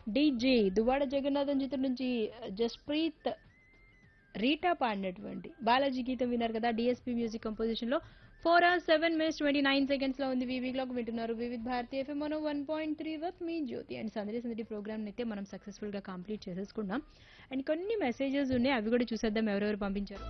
DJ Duvvada Jagannatham చిత్రం నుంచి Jasprit Rita పాడినటువంటి బాలాజీ గీతం విన్నారు కదా డిఎస్పీ మ్యూజిక్ కంపోజిషన్ లో four hours seven minutes twenty nine seconds లో ఉంది వివి క్లాక్ వింటున్నారు వివిధ్ భారతి ఎఫ్ఎం మనో వన్ పాయింట్ త్రీ వత్ మీ జ్యోతి అండ్ సందడి సందడి ప్రోగ్రామ్ అయితే మనం సక్సెస్ఫుల్ గా కంప్లీట్ చేసేసుకున్నాం అండ్ కొన్ని మెసేజెస్ ఉన్నాయి అవి కూడా చూసేద్దాం ఎవరెవరు పంపించారు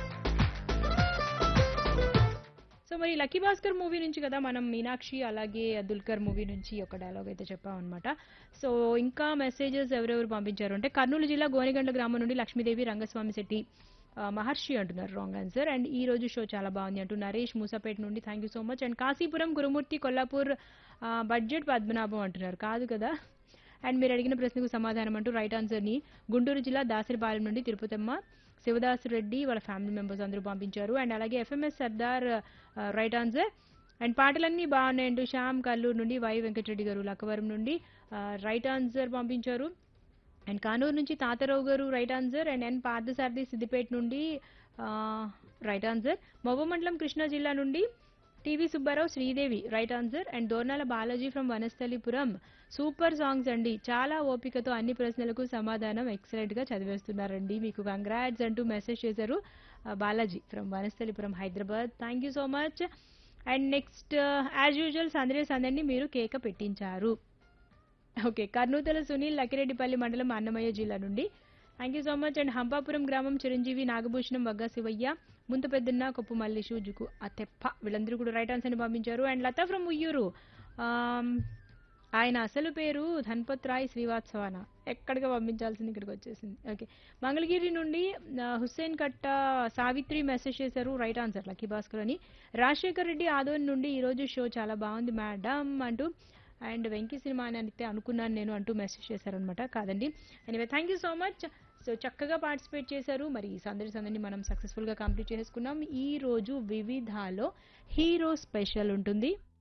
సో మరి లక్కీ భాస్కర్ మూవీ నుంచి కదా మనం మీనాక్షి అలాగే దుల్కర్ మూవీ నుంచి ఒక డైలాగ్ అయితే చెప్పామన్నమాట సో ఇంకా మెసేజెస్ ఎవరెవరు పంపించారు అంటే కర్నూలు జిల్లా గోనెగండ్ల గ్రామం నుండి లక్ష్మీదేవి రంగస్వామి శెట్టి ఆ, మహర్షి అంటున్నారు రాంగ్ ఆన్సర్ అండ్ ఈ రోజు షో చాలా బాగుంది అంటూ నరేష్ మూసాపేట నుండి thank you so much and Kasipuram Gurumurthy Kollapur ఆ, బడ్జెట్ పద్మనాభం అంటున్నారు కాదు కదా అండ్ మీరు అడిగిన ప్రశ్నకు సమాధానం అంటూ రైట్ ఆన్సర్ని గుంటూరు జిల్లా దాసరిపాలెం నుండి తిరుపతమ్మ శివదాస్ రెడ్డి వాళ్ళ ఫ్యామిలీ మెంబర్స్ అందరూ పంపించారు అండ్ అలాగే FMS Sardar right answer and పాటలన్నీ బాగున్నాయంటూ శ్యామ్ కల్లూరు నుండి వై వెంకటరెడ్డి గారు లక్కవరం నుండి రైట్ ఆన్సర్ పంపించారు అండ్ కానూరు నుంచి Thatarao garu right answer and N Parthasarathi Siddipet నుండి రైట్ ఆన్సర్ మండలం కృష్ణా జిల్లా నుండి TV Subbarao Sridevi right answer and Dornala Balaji from Vanasthalipuram super songs అండి చాలా ఓపికతో అన్ని ప్రశ్నలకు సమాధానం ఎక్సలెంట్ గా చదివేస్తున్నారండి మీకు కంగ్రాట్స్ అంటూ మెసేజ్ చేశారు ఆ, Balaji from Vanasthalipuram Hyderabad thank you so much and next as usual సందడి సందడిని మీరు కేక పెట్టించారు ఓకే కర్నూతల సునీల్ లకిరెడ్డిపల్లి మండలం అన్నమయ్య జిల్లా నుండి thank you so much and Hampapuram గ్రామం చిరంజీవి నాగభూషణం వగ్గ శివయ్య ముంత పెద్దన్న కొప్పు మల్లేషు జుకు అతెప్ప వీళ్ళందరూ కూడా రైట్ ఆన్సర్ని పంపించారు and Latha from Uyyuru um, ఆయన అసలు పేరు ధన్పత్ రాయ్ శ్రీవాత్సవాన ఎక్కడికి పంపించాల్సింది ఇక్కడికి వచ్చేసింది ఓకే మంగళగిరి నుండి ఆ, హుస్సేన్ కట్ట సావిత్రి మెసేజ్ చేశారు రైట్ ఆన్సర్ లక్కీ భాస్కర్ అని రాజశేఖర్ రెడ్డి ఆదోన్ నుండి ఈరోజు షో చాలా బాగుంది మేడం అంటూ అండ్ వెంకీ సినిమా అని అయితే అనుకున్నాను నేను అంటూ మెసేజ్ చేశారనమాట కాదండి anyway thank you so much so చక్కగా పార్టిసిపేట్ చేశారు మరి ఈ సందడి సందడిని మనం సక్సెస్ఫుల్గా కంప్లీట్ చేసుకున్నాం ఈ రోజు వివిధాలో హీరో స్పెషల్ ఉంటుంది